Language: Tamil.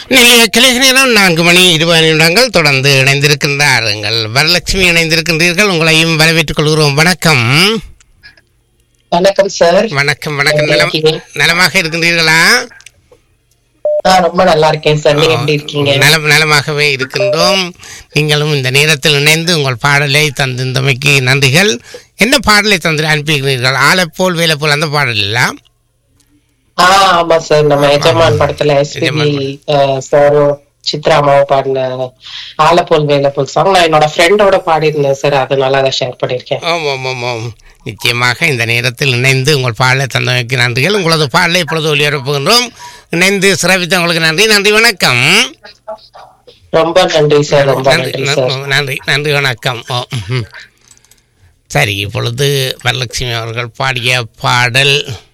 நிலைய கிளை நேரம் நான்கு மணி இருபது நிமிடங்கள் தொடர்ந்து இணைந்திருக்கின்றார்கள் வரலட்சுமி இணைந்திருக்கின்றீர்கள் உங்களையும் வரவேற்றுக் கொள்கிறோம் வணக்கம் வணக்கம் சார் வணக்கம் வணக்கம் எப்படி நலம் இருக்கீங்க? நலமாக இருக்கின்றீர்களா நான் ரொம்ப நல்லா இருக்கேன் சார் நீங்க எப்படி இருக்கீங்க நலம் நலமாகவே இருக்கின்றோம் நீங்களும் இந்த நேரத்தில் இணைந்து உங்கள் பாடலை தந்திருந்தமைக்கு நன்றிகள் என்ன பாடலை தந்து அனுப்பியிருக்கிறீர்கள் ஆளைப்போல் வேலை போல் அந்த பாடல் எல்லாம் ஆ ஆமா சார் நம்ம எஜமான் படத்துல எஸ்பிபி எஜமான் சாரும் சித்ராமாவும் பாடின ஆலப்போல் வேலப்போல் சாங் நான் என்னோட ஃப்ரெண்டோட பாடியிருந்தேன் சார் அதனால அதை ஷேர் பண்ணிருக்கேன் ஆம் ஆம் ஆம் ஆம் நிச்சயமாக இந்த நேரத்தில் இணைந்து உங்கள் பாடலை தந்தமைக்கு நன்றிகள் உங்களது பாடலை இப்பொழுது ஒளிபரப்புகின்றோம் இணைந்து சிறப்பித்த உங்களுக்கு நன்றி நன்றி வணக்கம் ரொம்ப நன்றி சார் ரொம்ப நன்றி நன்றி சார் நன்றி, நன்றி நன்றி வணக்கம் ஓ ம்ஹும். சரி இப்பொழுது வரலட்சுமி அவர்கள் பாடிய பாடல்